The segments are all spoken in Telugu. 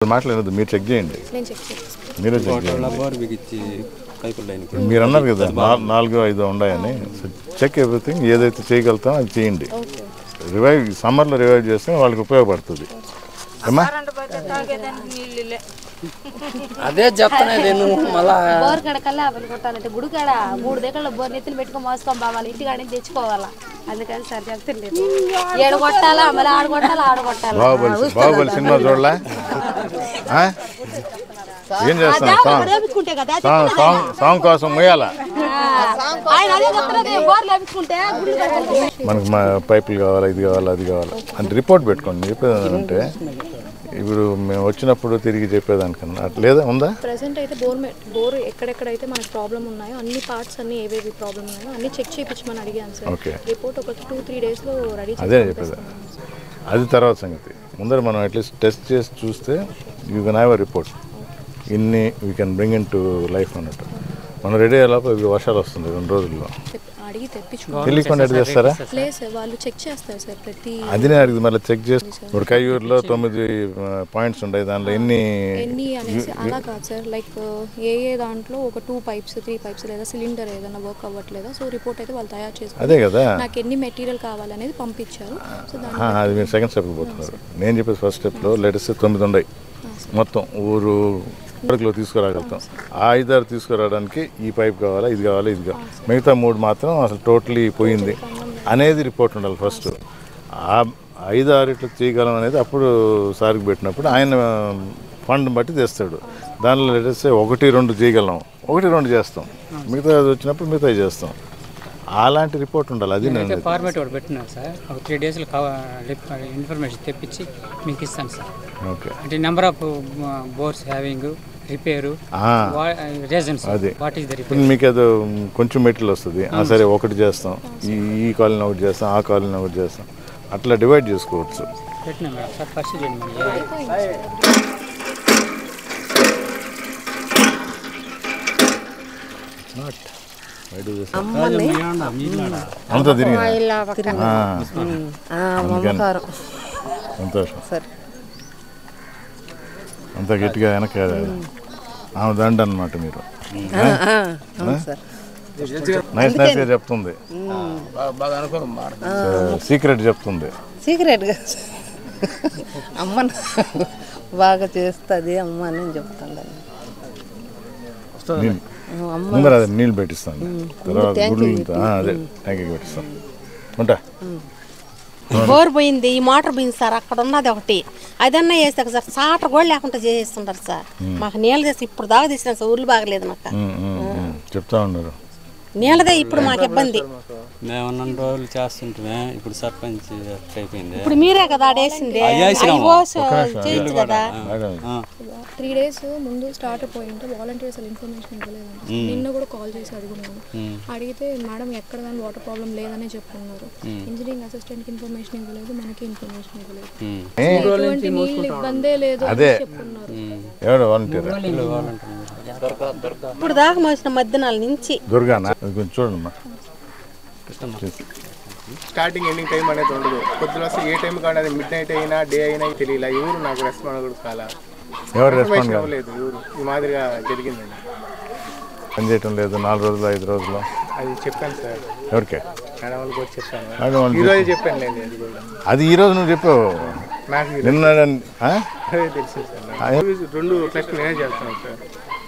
మాట్లాడదు మీరు చెక్ చేయండి నేను చెక్ చేస్తాను మీరే చెక్ చేయండి బోర్ బిగించి పైపులు లైన్కి మీరు అన్నారు కదా నా- నాలుగు ఐదు ఉన్నాయని చెక్ ఎవ్రీథింగ్ ఏదైతే చేయగలుగుతామో అది చేయండి ఓకే రివైవ్ సమ్మర్లో రివైవ్ చేస్తే వాళ్ళకి ఉపయోగపడుతుంది ఏమ్మా అదే చెప్తానే నువ్వు మళ్ళా బోర్ కాడ కల్లా అవన్నీ కొట్టాలంటే గుడి కాడ మూడు దగ్గర బోర్ నెత్తిని పెట్టుకొని మోసుకొని పోవాలి ఇంటికాడ నుంచి తెచ్చుకోవాలా అందుకని సార్ చెప్తుండేది ఏడు కొట్టాలా మళ్ళీ ఆడు కొట్టాలా ఆడు కొట్టాలా బాహుబలి బాహుబలి సినిమా చూడలే ఆ? ఏం చేస్తున్నావు సాంగ్ లేపించుకుంటే కదా సాంగ్ సాంగ్ సాంగ్ కోసం మొయ్యాలా ఆయన అదే చెప్తున్నది బోర్ లేపించుకుంటే గుడి కాడ మనకు మా పైపులు కావాలా ఇది కావాలా అది కావాలా అంటే రిపోర్ట్ పెట్టుకోండి చెప్పేది అంటే ఇప్పుడు మేము వచ్చినప్పుడు తిరిగి చెప్పేదానికన్నా అట్లా లేదా ఉందా ప్రెసెంట్ అయితే బోర్ మె- బోర్ ఎక్కడెక్కడైతే మనకు ప్రాబ్లం ఉన్నాయో అన్ని పార్ట్స్ అన్ని ఏవేవి ప్రాబ్లం ఉన్నాయో అన్ని చెక్ చేయించమని అడిగాను సార్ ఓకే రిపోర్ట్ ఒక టూ త్రీ డేస్లో రెడీ అదే చెప్పేది అది తర్వాత సంగతి ముందర మనం అట్లీస్ట్ టెస్ట్ చేసి చూస్తే you can have a report ఇన్ని we can bring into life అన్నట్టు మనం రెడీ అయ్యేలోపు ఇవి వర్షాలు వస్తుంది రెండు రోజుల్లో అడిగి తెప్పించుకో తెలియకుండా ఎట్లా చేస్తారా లేదు సార్ వాళ్ళు చెక్ చేస్తారు సార్ ప్రతి అది నేను అడిగింది మళ్ళీ చెక్ చేసి ఇప్పుడు కయ్యూరులో తొమ్మిది పాయింట్స్ ఉన్నాయి దాంట్లో ఎన్ని ఎన్ని అనేసి అలా కాదు సార్ లైక్ ఏ ఏ దాంట్లో ఒక టూ పైప్స్ త్రీ పైప్స్ లేదా సిలిండర్ ఏదైనా వర్క్ అవ్వట్లేదా సో రిపోర్ట్ అయితే వాళ్ళు తయారు చేసుకుని అదే కదా నాకు ఎన్ని మెటీరియల్ కావాలనేది పంపించారు సో దాన్ని ఆ, అది మీరు సెకండ్ స్టెప్ పోతున్నారు నేను చెప్పేది ఫస్ట్ స్టెప్లో లెటర్స్ తొమ్మిది ఉన్నాయి మొత్తం ఊరు వరకులో తీసుకురాగలుగుతాం ఆ ఐదారు తీసుకురావడానికి ఈ పైప్ కావాలా ఇది కావాలా ఇది కావాలి మిగతా మూడు మాత్రం అసలు టోటలీ పోయింది అనేది రిపోర్ట్ ఉండాలి ఫస్ట్ ఆ ఐదు ఆరు ఇట్లా చేయగలం అనేది అప్పుడు సార్కి పెట్టినప్పుడు ఆయన ఫండ్ బట్టి తెస్తాడు దానిలో లెటర్స్ ఒకటి రెండు చేయగలం ఒకటి రెండు చేస్తాం మిగతా వచ్చినప్పుడు మిగతా చేస్తాం అలాంటి రిపోర్ట్ ఉండాలి అది నేను అయితే ఫార్మేట్ ఒకటి పెట్టినాను సార్ ఒక త్రీ డేస్లో ఇన్ఫర్మేషన్ తెప్పించి మీకు ఇస్తాను సార్ ఓకే అంటే number of bores having repair ఆ. రీజన్స్ అది. వాట్ ఈస్ ద రిపేర్ ఇప్పుడు మీకు ఏదో కొంచెం మెటీరియల్ వస్తుంది ఆ సరే ఒకటి చేస్తాం ఈ ఈ కాలనీ ఒకటి చేస్తాం ఆ కాలనీ ఒకటి చేస్తాం అట్లా డివైడ్ చేసుకోవచ్చు పెట్టినా మేడం సార్ ఫస్ట్ చేయండి మేడం అంతా తిరిగి సంతోషం సరే అంత గట్టిగా వెనక ఆమె దండ అనమాట మీరు అవును సార్ నైస్ నైస్గా చెప్తుంది బాగా అనుకో సీక్రెట్ చెప్తుంది సీక్రెట్గా అమ్మ బాగా చేస్తుంది అమ్మ అని నేను చెప్తాను నీళ్ళు అమ్మ ముందర అదే నీళ్ళు పెట్టిస్తాను తర్వాత గుడ్లు ఆ, అదే ట్యాంకీకి పెట్టిస్తాను ఉంటా బోర్ పోయింది ఈ మోటార్ పోయింది సార్ అక్కడ ఉన్నది ఒకటి అదన్నా వేస్తాక సార్ సాటర్ కూడా లేకుండా చేసేస్తుంటారు సార్ మాకు నీళ్ళు తెసి ఇప్పుడు దాకా తీసినాం సార్ ఊర్లు బాగలేదు నాకు ఉమ్, ఉమ్, ఉమ్. చెప్తా ఉన్నారు నీళ్ళదే ఇప్పుడు మాకు ఇబ్బంది మేము ఉన్న రోజులు చేస్తుంటే ఇప్పుడు సర్పంచ్ అయిపోయింది ఇప్పుడు మీరే కదా ఆడేసింది అయ్యేసినాము. చేయొచ్చు కదా మేడం త్రీ డేస్ ముందు స్టార్ట్ అయిపోయి ఉంటే వాలంటీర్స్ అసలు ఇన్ఫర్మేషన్ ఇవ్వలేదండి నిన్న కూడా కాల్ చేసి అడుగున్నాను అడిగితే మేడం ఎక్కడ కానీ వాటర్ ప్రాబ్లం లేదనే చెప్పుకున్నారు ఇంజనీరింగ్ అసిస్టెంట్కి ఇన్ఫర్మేషన్ ఇవ్వలేదు మనకి ఇన్ఫర్మేషన్ ఇవ్వలేదు ఎటువంటి నీళ్ళు ఇబ్బందే లేదు అని అదే. చెప్పుకున్నారు ఎవరు వాలంటీర్ ఇప్పుడు దాకా మోసిన మధ్యాహ్నాల నుంచి దుర్గానా అది కొంచెం చూడమ్మా స్టార్టింగ్ ఎండింగ్ టైం అనేది ఉండదు పొద్దున వస్తే ఏ టైం కానీ అది మిడ్ నైట్ అయినా డే అయినా తెలియలే ఎవరు నాకు రెస్పాండ్ కూడా కాలా ఎవరు రెస్పాండ్ ఇన్ఫర్మేషన్ కాదు ఇవ్వలేదు ఎవరు ఈ మాదిరిగా జరిగిందండి పని చేయటం లేదు నాలుగు రోజులు ఐదు రోజులు అది చెప్పాను సార్ ఎవరికే మేడం వాళ్ళకి కూడా చెప్పాను మేడం వాళ్ళు ఈ రోజు చెప్పాను లేదు అది కూడా అది ఈ రోజు నువ్వు చెప్పావు నాకు ఈ నిన్న ఆ? రోజే తెలిసింది సార్ నాకు. ఆ, రోజు రెండు క్లస్ట్ నేనే చేస్తాను సార్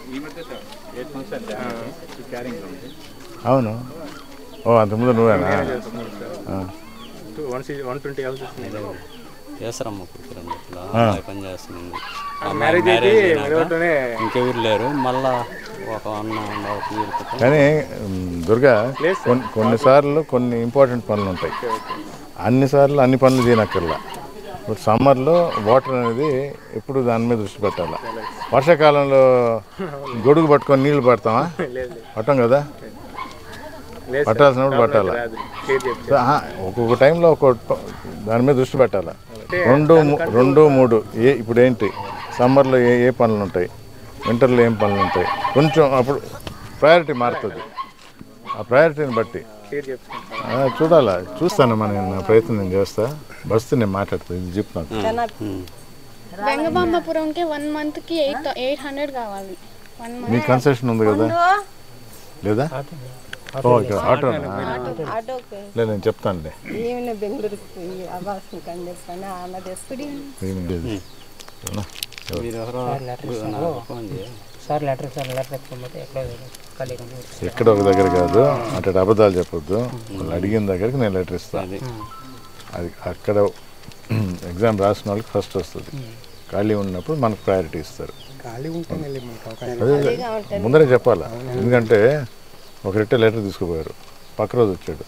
ఆ, అవును ఓ అంతకుముందు నువ్వేనా చేస్తున్నాను sir two- one C- one twenty houses ఉన్నాయి. చేస్తారమ్మ కూతురు అట్లా ఆ. అమ్మాయి పని చేస్తుంది మ్యారేజ్ అయితే అయినాక వెలవటమే ఇంకెవరు లేరు మళ్ళా ఒక అన్న ఒక ఇయర్ క్రితం కానీ ఉమ్, దుర్గా కొన్ని కొన్నిసార్లు కొన్ని ఇంపార్టెంట్ పనులు ఉంటాయి అన్నిసార్లు అన్ని పనులు చేయనక్కర్లా ఇప్పుడు సమ్మర్లో వాటర్ అనేది ఎప్పుడు దాని మీద దృష్టి పెట్టాలి వర్షాకాలంలో గొడుగు పట్టుకొని నీళ్లు పడతామా పట్టం కదా లేదు సార్. పట్టాల్సినప్పుడు పట్టాలి రాదు. షేర్ చెప్పి సో, ఆహా, ఒక్కొక్క టైంలో ఒక్కొక్క ప- దాని మీద దృష్టి పెట్టాలి రెండు ము- రెండు మూడు ఏ ఇప్పుడు ఏంటి సమ్మర్లో ఏ ఏ పనులు ఉంటాయి వింటర్లో ఏం పనులు ఉంటాయి కొంచెం అప్పుడు ప్రయారిటీ మారుతుంది ఆ ప్రయారిటీని బట్టి షేర్ చెప్తాను ఆ, చూడాలా చూస్తానమ్మా నేను నా ప్రయత్నం నేను చేస్తా బస్సు నేను మాట్లాడుతాను ఇది చెప్పు నాకు వెంగబాంబపురంకి వన్ మంత్కి ఎయిట్ ఎయిట్ హండ్రెడ్ కావాలి వన్ మీ మంత్ కన్సెషన్ ఉంది కదా లేదా ఓ ఇక్కడ ఆటో ఆటోకి లేదు నేను చెప్తానులే ఈమె బెంగళూరుకి పోయి అబాసం కని చెప్పని ఆమె తెస్తుంది ఏమి లేదు అవునా? మీరు ఎవరో నాకు ఫోన్ చేయి సార్ లెటర్ సార్ లెటర్ ఎత్తుకోకపోతే ఎక్కడో ఖాళీగా ఉంది. ఎక్కడ ఒక దగ్గర కాదు అటు అబద్ధాలు చెప్పొద్దు వాళ్ళు అడిగిన దగ్గరికి నేను లెటర్ ఇస్తాను అది అది అక్కడ ఎగ్జామ్ రాసిన వాళ్ళకి ఫస్ట్ వస్తుంది ఖాళీ ఉన్నప్పుడు మనకు ప్రయారిటీ ఇస్తారు ఖాళీ ఉంటేనే వెళ్ళి మనకు అవకాశం అదే ముందరే చెప్పాలా ఎందుకంటే ఒకరిట్టే లెటర్ తీసుకుపోయారు పక్క రోజు వచ్చాడు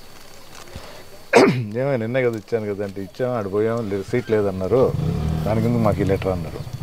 ఏమైనా నిన్నే కదా ఇచ్చాను కదా అంటే ఇచ్చాము ఆడు పోయాము లే- సీట్ లేదన్నారు దాని కింద మాకు ఈ లెటర్ అన్నారు